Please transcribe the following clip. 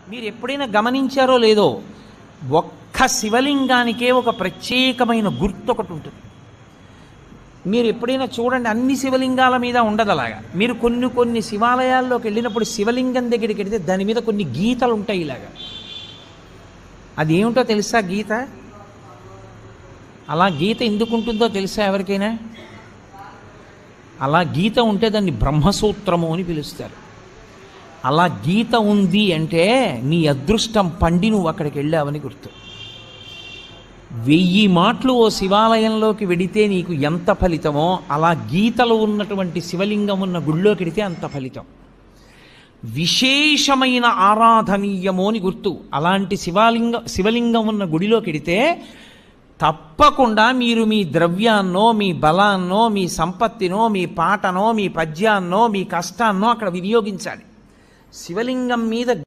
మీరు ఎప్పుడైనా గమనించారో లేదో ఒక్క శివలింగానికే ఒక ప్రత్యేకమైన గుర్తు ఒకటి ఉంటుంది మీరు ఎప్పుడైనా చూడండి అన్ని శివలింగాల మీద ఉండదు అలాగా మీరు కొన్ని కొన్ని శివాలయాల్లోకి వెళ్ళినప్పుడు శివలింగం దగ్గరికి వెళితే దాని మీద కొన్ని గీతలు ఉంటాయి ఇలాగా అది ఏమిటో తెలుసా గీత అలా గీత ఎందుకు ఉంటుందో తెలుసా ఎవరికైనా అలా గీత ఉంటే దాన్ని బ్రహ్మసూత్రము అని పిలుస్తారు అలా గీత ఉంది అంటే నీ అదృష్టం పండి నువ్వు అక్కడికి వెళ్ళావని గుర్తు వెయ్యి మాటలు ఓ శివాలయంలోకి వెడితే నీకు ఎంత ఫలితమో అలా గీతలు ఉన్నటువంటి శివలింగం ఉన్న గుళ్ళోకి వెడితే అంత ఫలితం విశేషమైన ఆరాధనీయము అని గుర్తు అలాంటి శివలింగ శివలింగం ఉన్న గుడిలోకి వెడితే తప్పకుండా మీరు మీ ద్రవ్యాన్నో మీ బలాన్నో మీ సంపత్తినో మీ పాటనో మీ పద్యాన్నో మీ కష్టాన్నో అక్కడ వినియోగించాలి శివలింగం మీద